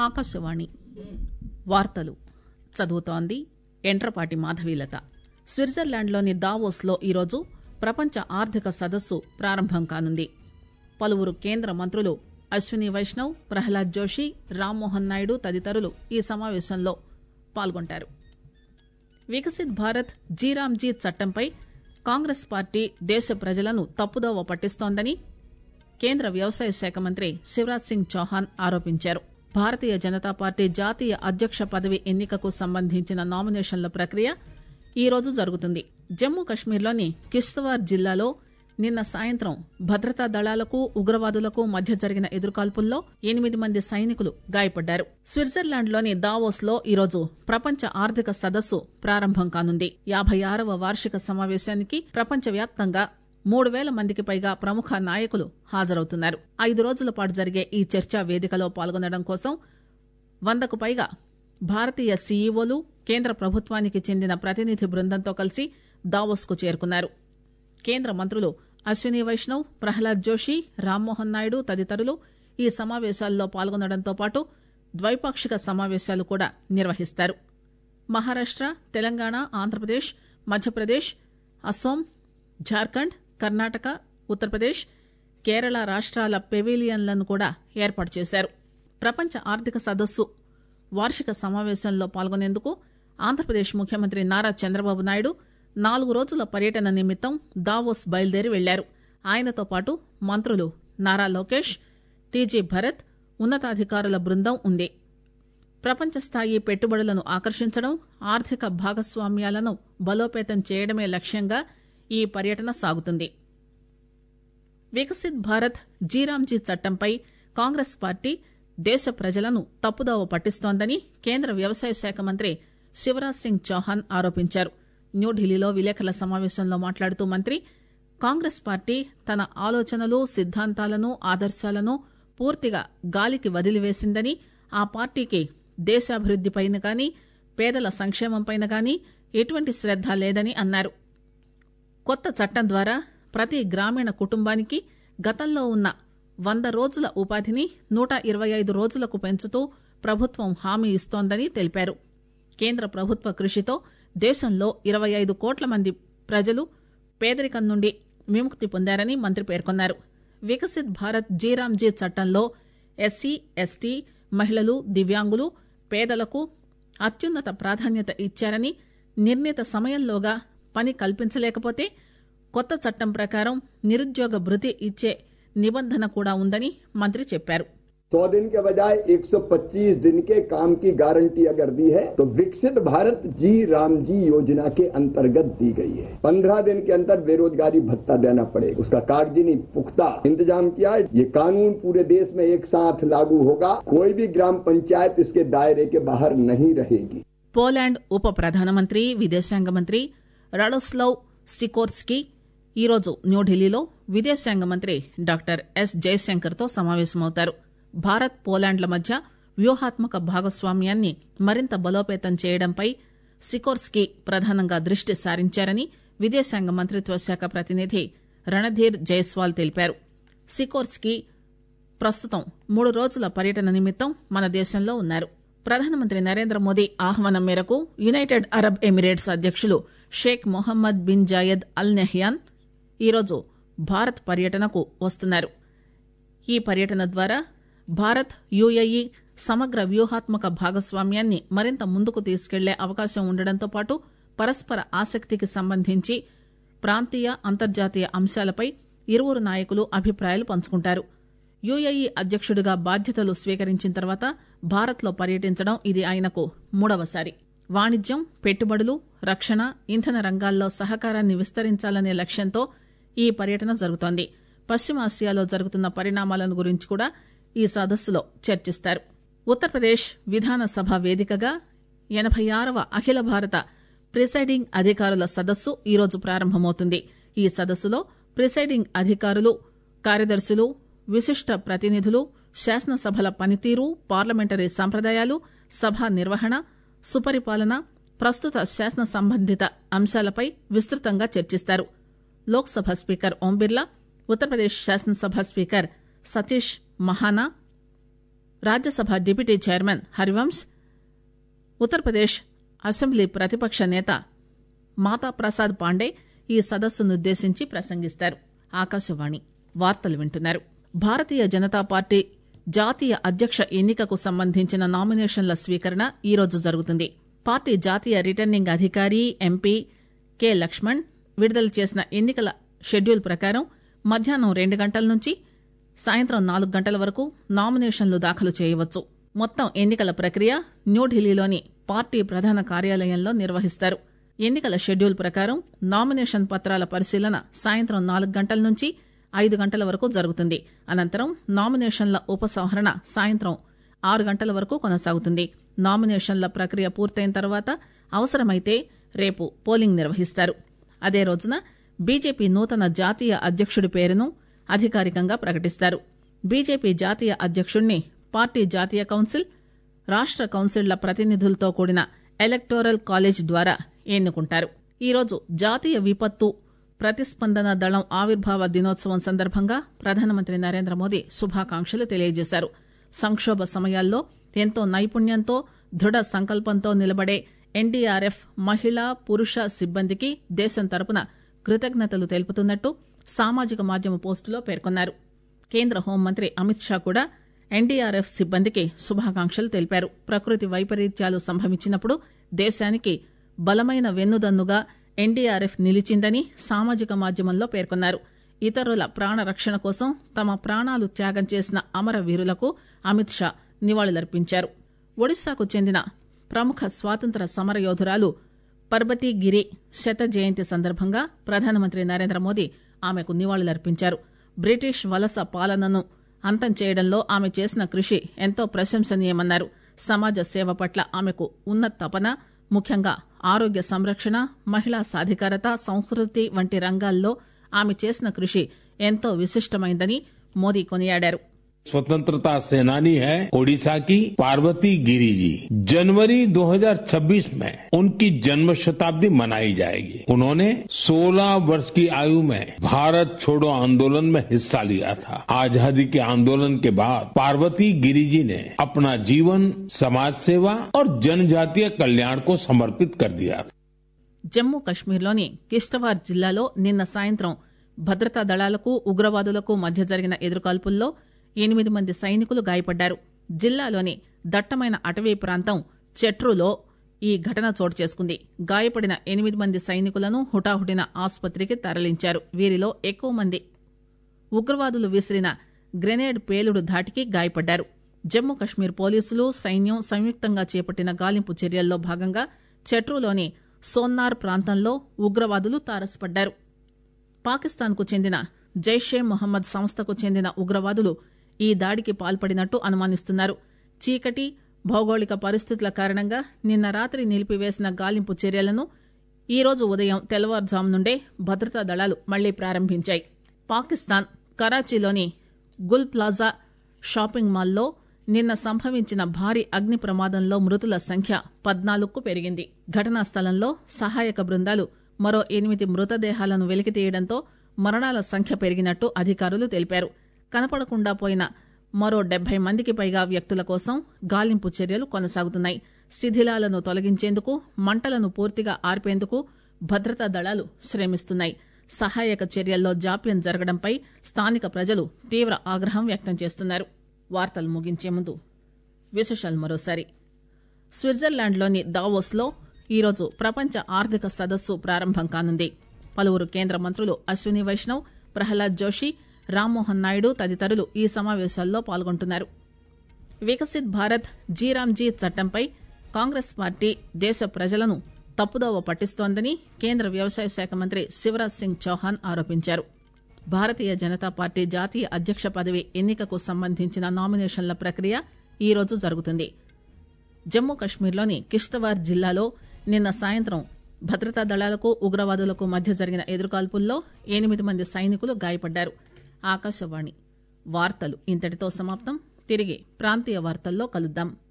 ఆకాశవాణి వార్తలు చదువుతోంది ఎంట్రపాటి మాధవీలత స్విట్జర్లాండ్లోని దావోస్లో ఈరోజు ప్రపంచ ఆర్థిక సదస్సు ప్రారంభం కానుంది పలువురు కేంద్ర మంత్రులు అశ్విని వైష్ణవ్ ప్రహ్లాద్ జోషి రామ్మోహన్ నాయుడు తదితరులు ఈ సమావేశంలో పాల్గొంటారు వికసిత్ భారత్ జీరామ్జీ చట్టంపై కాంగ్రెస్ పార్టీ దేశ ప్రజలను తప్పుదోవ పట్టిస్తోందని కేంద్ర వ్యవసాయ శాఖ మంత్రి శివరాజ్ సింగ్ చౌహాన్ ఆరోపించారు భారతీయ జనతా పార్టీ జాతీయ అధ్యక్ష పదవి ఎన్నికకు సంబంధించిన నామినేషన్ల ప్రక్రియ ఈ రోజు జరుగుతుంది జమ్మూ కశ్మీర్లోని కిష్తవార్ జిల్లాలో నిన్న సాయంత్రం భద్రతా దళాలకు ఉగ్రవాదులకు మధ్య జరిగిన ఎదురుకాల్పుల్లో ఎనిమిది మంది సైనికులు గాయపడ్డారు స్విట్జర్లాండ్లోని దావోస్ లో ఈరోజు ప్రపంచ ఆర్థిక సదస్సు ప్రారంభం కానుంది యాభై ఆరవ వార్షిక సమావేశానికి ప్రపంచవ్యాప్తంగా మూడు వేల మందికి పైగా ప్రముఖ నాయకులు హాజరవుతున్నారు ఐదు రోజుల పాటు జరిగే ఈ చర్చా వేదికలో పాల్గొనడం కోసం వందకు పైగా భారతీయ సీఈఓలు కేంద్ర ప్రభుత్వానికి చెందిన ప్రతినిధి బృందంతో కలిసి దావోస్ కు చేరుకున్నారు కేంద్ర మంత్రులు అశ్విని వైష్ణవ్ ప్రహ్లాద్ జోషి రామ్మోహన్ నాయుడు తదితరులు ఈ సమావేశాల్లో పాల్గొనడంతో పాటు ద్వైపాక్షిక సమావేశాలు కూడా నిర్వహిస్తారు మహారాష్ట తెలంగాణ ఆంధ్రప్రదేశ్ మధ్యప్రదేశ్ అస్సోం జార్ఖండ్ కర్ణాటక ఉత్తరప్రదేశ్ కేరళ రాష్ట్రాల పెవిలియన్లను కూడా ఏర్పాటు చేశారు ప్రపంచ ఆర్థిక సదస్సు వార్షిక సమావేశంలో పాల్గొనేందుకు ఆంధ్రప్రదేశ్ ముఖ్యమంత్రి నారా చంద్రబాబు నాయుడు నాలుగు రోజుల పర్యటన నిమిత్తం దావోస్ బయలుదేరి వెళ్లారు ఆయనతో పాటు మంత్రులు నారా లోకేష్ టీజీ భరత్ ఉన్నతాధికారుల బృందం ఉంది ప్రపంచ స్థాయి పెట్టుబడులను ఆకర్షించడం ఆర్థిక భాగస్వామ్యాలను బలోపేతం చేయడమే లక్ష్యంగా ఈ పర్యటన సాగుతుంది వికసిత్ భారత్ జీరామ్జీ చట్టంపై కాంగ్రెస్ పార్టీ దేశ ప్రజలను తప్పుదోవ పట్టిస్తోందని కేంద్ర వ్యవసాయ శాఖ మంత్రి శివరాజ్ సింగ్ చౌహాన్ ఆరోపించారు న్యూఢిల్లీలో విలేకరుల సమావేశంలో మాట్లాడుతూ మంత్రి కాంగ్రెస్ పార్టీ తన ఆలోచనలు సిద్ధాంతాలను ఆదర్శాలను పూర్తిగా గాలికి వదిలివేసిందని ఆ పార్టీకి దేశాభివృద్దిపైన గాని పేదల సంక్షేమంపైన గాని ఎటువంటి శ్రద్ద లేదని అన్నారు కొత్త చట్టం ద్వారా ప్రతి గ్రామీణ కుటుంబానికి గతంలో ఉన్న వంద రోజుల ఉపాధిని నూట ఇరవై ఐదు రోజులకు పెంచుతూ ప్రభుత్వం హామీ ఇస్తోందని తెలిపారు కేంద్ర ప్రభుత్వ కృషితో దేశంలో ఇరవై ఐదు కోట్ల మంది ప్రజలు పేదరికం నుండి విముక్తి పొందారని మంత్రి పేర్కొన్నారు వికసిత్ భారత్ జీరామ్జీ చట్టంలో ఎస్సీ ఎస్టీ మహిళలు దివ్యాంగులు పేదలకు అత్యున్నత ప్రాధాన్యత ఇచ్చారని నిర్ణీత సమయంలోగా పని కల్పించలేకపోతే కొత్త చట్టం ప్రకారం నిరుద్యోగ భృతి ఇచ్చే నిబంధన కూడా ఉందని మంత్రి చెప్పారు सौ दिन के बजाय 125 दिन के काम की गारंटी अगर दी है तो विकसित भारत जी राम जी योजना के अंतर्गत दी गई है पंद्रह दिन के अंदर बेरोजगारी भत्ता देना पड़ेगा उसका कागजी नहीं पुख्ता इंतजाम किया है ये कानून पूरे देश में एक साथ लागू होगा कोई भी ग्राम पंचायत इसके दायरे के बाहर नहीं रहेगी పోలాండ్ ఉప ప్రధానమంత్రి విదేశాంగ మంత్రి రడోస్లవ్ సికోర్స్కీ ఈరోజు న్యూఢిల్లీలో విదేశాంగ మంత్రి డాక్టర్ ఎస్ జయశంకర్తో సమావేశమవుతారు భారత్ పోలాండ్ల మధ్య వ్యూహాత్మక భాగస్వామ్యాన్ని మరింత బలోపేతం చేయడంపై సికోర్స్కీ ప్రధానంగా దృష్టి సారించారని విదేశాంగ మంత్రిత్వ శాఖ ప్రతినిధి రణధీర్ జైస్వాల్ తెలిపారు సికోర్స్కీ ప్రస్తుతం మూడు రోజుల పర్యటన నిమిత్తం మన దేశంలో ఉన్నారు ప్రధానమంత్రి నరేంద్ర మోదీ ఆహ్వానం మేరకు యునైటెడ్ అరబ్ ఎమిరేట్స్ అధ్యక్షులు Sheikh Mohammed bin Zayed Al Nahyan ఈరోజు భారత్ పర్యటనకు వస్తున్నారు ఈ పర్యటన ద్వారా భారత్ యుఏఈ సమగ్ర వ్యూహాత్మక భాగస్వామ్యాన్ని మరింత ముందుకు తీసుకెళ్లే అవకాశం ఉండడంతో పాటు పరస్పర ఆసక్తికి సంబంధించి ప్రాంతీయ అంతర్జాతీయ అంశాలపై ఇరువురు నాయకులు అభిప్రాయాలు పంచుకుంటారు యుఏఈ అధ్యక్షుడిగా బాధ్యతలు స్వీకరించిన తర్వాత భారత్లో పర్యటించడం ఇది ఆయనకు మూడవసారి వాణిజ్యం పెట్టుబడులు రక్షణ ఇంధన రంగాల్లో సహకారాన్ని విస్తరించాలనే లక్ష్యంతో ఈ పర్యటన జరుగుతోంది పశ్చిమాసియాలో జరుగుతున్న పరిణామాలను గురించి కూడా ఈ సదస్సులో చర్చిస్తారు ఉత్తరప్రదేశ్ విధానసభ వేదికగా ఎనభై ఆరవ అఖిల భారత ప్రిసైడింగ్ అధికారుల సదస్సు ఈరోజు ప్రారంభమవుతుంది ఈ సదస్సులో ప్రిసైడింగ్ అధికారులు కార్యదర్శులు విశిష్ట ప్రతినిధులు శాసనసభల పనితీరు పార్లమెంటరీ సంప్రదాయాలు సభ నిర్వహణ సుపరిపాలన ప్రస్తుత శాసన సంబంధిత అంశాలపై విస్తృతంగా చర్చిస్తారు లోక్సభ స్పీకర్ ఓం బిర్లా ఉత్తరప్రదేశ్ శాసనసభ speaker Satish Mahana Rajya Sabha deputy chairman Harivansh Uttar Pradesh assembly ప్రతిపక్ష నేత మాతా ప్రసాద్ పాండే ఈ సదస్సునుద్దేశించి ప్రసంగిస్తారు ఆకాశవాణి వార్తలు వింటున్నారు భారతీయ జనతా పార్టీ జాతీయ అధ్యక్ష ఎన్నికకు సంబంధించిన నామినేషన్ల స్వీకరణ ఈరోజు జరుగుతుంది పార్టీ జాతీయ రిటర్నింగ్ అధికారి ఎంపీ కె లక్ష్మణ్ విడుదల చేసిన ఎన్నికల షెడ్యూల్ ప్రకారం మధ్యాహ్నం రెండు గంటల నుంచి సాయంత్రం నాలుగు గంటల వరకు నామినేషన్లు దాఖలు చేయవచ్చు మొత్తం ఎన్నికల ప్రక్రియ న్యూఢిల్లీలోని పార్టీ ప్రధాన కార్యాలయంలో నిర్వహిస్తారు ఎన్నికల షెడ్యూల్ ప్రకారం నామినేషన్ పత్రాల పరిశీలన సాయంత్రం నాలుగు గంటల నుంచి ఐదు గంటల వరకు జరుగుతుంది అనంతరం నామినేషన్ల ఉపసంహరణ సాయంత్రం ఆరు గంటల వరకు కొనసాగుతుంది నామినేషన్ల ప్రక్రియ పూర్తయిన తర్వాత అవసరమైతే రేపు పోలింగ్ నిర్వహిస్తారు అదే రోజున బీజేపీ నూతన జాతీయ అధ్యక్షుడి పేరును అధికారికంగా ప్రకటిస్తారు బీజేపీ జాతీయ అధ్యక్షుడిని పార్టీ జాతీయ కౌన్సిల్ రాష్ట కౌన్సిళ్ల ప్రతినిధులతో కూడిన ఎలక్టోరల్ కాలేజ్ ద్వారా ఎన్నుకుంటారు ఈరోజు జాతీయ విపత్తు ప్రతిస్పందన దళం ఆవిర్భావ దినోత్సవం సందర్భంగా ప్రధానమంత్రి నరేంద్ర మోదీ శుభాకాంక్షలు తెలియజేశారు సంక్షోభ సమయాల్లో ఎంతో నైపుణ్యంతో దృఢ సంకల్పంతో నిలబడే ఎన్డీఆర్ఎఫ్ మహిళా పురుష సిబ్బందికి దేశం తరపున కృతజ్ఞతలు తెలుపుతున్నట్టు సామాజిక మాధ్యమ పోస్టులో పేర్కొన్నారు కేంద్ర హోంమంత్రి అమిత్ షా కూడా ఎన్డీఆర్ఎఫ్ సిబ్బందికి శుభాకాంక్షలు తెలిపారు ప్రకృతి వైపరీత్యాలు సంభవించినప్పుడు దేశానికి బలమైన వెన్నుదన్నుగా ఎన్డీఆర్ఎఫ్ నిలిచిందని సామాజిక మాధ్యమంలో పేర్కొన్నారు ఇతరుల ప్రాణ రక్షణ కోసం తమ ప్రాణాలు త్యాగం చేసిన అమరవీరులకు అమిత్ షా నివాళులర్పించారు ఒడిశాకు చెందిన ప్రముఖ స్వాతంత్ర సమరయోధురాలు పర్బతి గిరి శత జయంతి సందర్భంగా ప్రధానమంత్రి నరేంద్ర మోదీ ఆమెకు నివాళులర్పించారు బ్రిటిష్ వలస పాలనను అంతం చేయడంలో ఆమె చేసిన కృషి ఎంతో ప్రశంసనీయమన్నారు సమాజ సేవ పట్ల ఆమెకు ఉన్న తపన ముఖ్యంగా ఆరోగ్య సంరక్షణ మహిళా సాధికారత సంస్కృతి వంటి రంగాల్లో ఆమె చేసిన కృషి ఎంతో విశిష్టమైందని మోదీ కొనియాడారు स्वतंत्रता सेनानी है ओडिशा की पार्वती गिरी जी जनवरी 2026 में उनकी जन्म शताब्दी मनाई जाएगी उन्होंने 16 वर्ष की आयु में भारत छोड़ो आंदोलन में हिस्सा लिया था आजादी के आंदोलन के बाद पार्वती गिरी जी ने अपना जीवन समाज सेवा और जनजातीय कल्याण को समर्पित कर दिया था జమ్మూ కశ్మీర్లోని కిష్తవార్ జిల్లాలో నిన్న సాయంత్రం భద్రతా దళాలకు ఉగ్రవాదులకు మధ్య జరిగిన ఎదురుకాల్పుల్లో ఎనిమిది మంది సైనికులు గాయపడ్డారు జిల్లాలోని దట్టమైన అటవీ ప్రాంతం చెట్రులో ఈ ఘటన చోటు చేసుకుంది గాయపడిన ఎనిమిది మంది సైనికులను హుటాహుటిన ఆసుపత్రికి తరలించారు వీరిలో ఎక్కువ మంది ఉగ్రవాదులు విసిరిన గ్రెనేడ్ పేలుడు ధాటికి గాయపడ్డారు జమ్మూ కశ్మీర్ పోలీసులు సైన్యం సంయుక్తంగా చేపట్టిన గాలింపు చర్యల్లో భాగంగా చెట్రులోని సోన్నార్ ప్రాంతంలో ఉగ్రవాదులు తారసపడ్డారు పాకిస్తాన్కు చెందిన జైషే మొహమ్మద్ సంస్థకు చెందిన ఉగ్రవాదులు ఈ దాడికి పాల్పడినట్టు అనుమానిస్తున్నారు చీకటి భౌగోళిక పరిస్థితుల కారణంగా నిన్న రాత్రి నిలిపివేసిన గాలింపు చర్యలను ఈ రోజు ఉదయం తెల్లవారుజాము నుండే భద్రతా దళాలు మళ్లీ ప్రారంభించాయి పాకిస్తాన్ కరాచీలోని గుల్ ప్లాజా షాపింగ్ మాల్లో నిన్న సంభవించిన భారీ అగ్ని ప్రమాదంలో మృతుల సంఖ్య పద్నాలుగుకు పెరిగింది ఘటనా స్థలంలో సహాయక బృందాలు మరో ఎనిమిది మృతదేహాలను వెలికితీయడంతో మరణాల సంఖ్య పెరిగినట్టు అధికారులు తెలిపారు కనపడకుండా పోయిన మరో డెబ్బై మందికి పైగా వ్యక్తుల కోసం గాలింపు చర్యలు కొనసాగుతున్నాయి శిథిలాలను తొలగించేందుకు మంటలను పూర్తిగా ఆర్పేందుకు భద్రతా దళాలు శ్రమిస్తున్నాయి సహాయక చర్యల్లో జాప్యం జరగడంపై స్థానిక ప్రజలు తీవ్ర ఆగ్రహం వ్యక్తం చేస్తున్నారు వార్తలు ముగించే ముందు విశేషాలు మరోసారి స్విట్జర్లాండ్లోని దావోస్లో ఈరోజు ప్రపంచ ఆర్థిక సదస్సు ప్రారంభం కానుంది పలువురు కేంద్ర మంత్రులు అశ్విని వైష్ణవ్ ప్రహ్లాద్ జోషి రామ్మోహన్ నాయుడు తదితరులు ఈ సమావేశాల్లో పాల్గొంటున్నారు వికసిత్ భారత్ జీరామ్జీ చట్టంపై కాంగ్రెస్ పార్టీ దేశ ప్రజలను తప్పుదోవ పట్టిస్తోందని కేంద్ర వ్యవసాయ శాఖ మంత్రి శివరాజ్ సింగ్ చౌహాన్ ఆరోపించారు భారతీయ జనతా పార్టీ జాతీయ అధ్యక్ష పదవి ఎన్నికకు సంబంధించిన నామినేషన్ల ప్రక్రియ ఈ రోజు జరుగుతుంది జమ్మూ కశ్మీర్లోని కిష్తవార్ జిల్లాలో నిన్న సాయంత్రం భద్రతా దళాలకు ఉగ్రవాదులకు మధ్య జరిగిన ఎదురుకాల్పుల్లో ఎనిమిది మంది సైనికులు గాయపడ్డారు ఆకాశవాణి వార్తలు ఇంతటితో సమాప్తం తిరిగి ప్రాంతీయ వార్తల్లో కలుద్దాం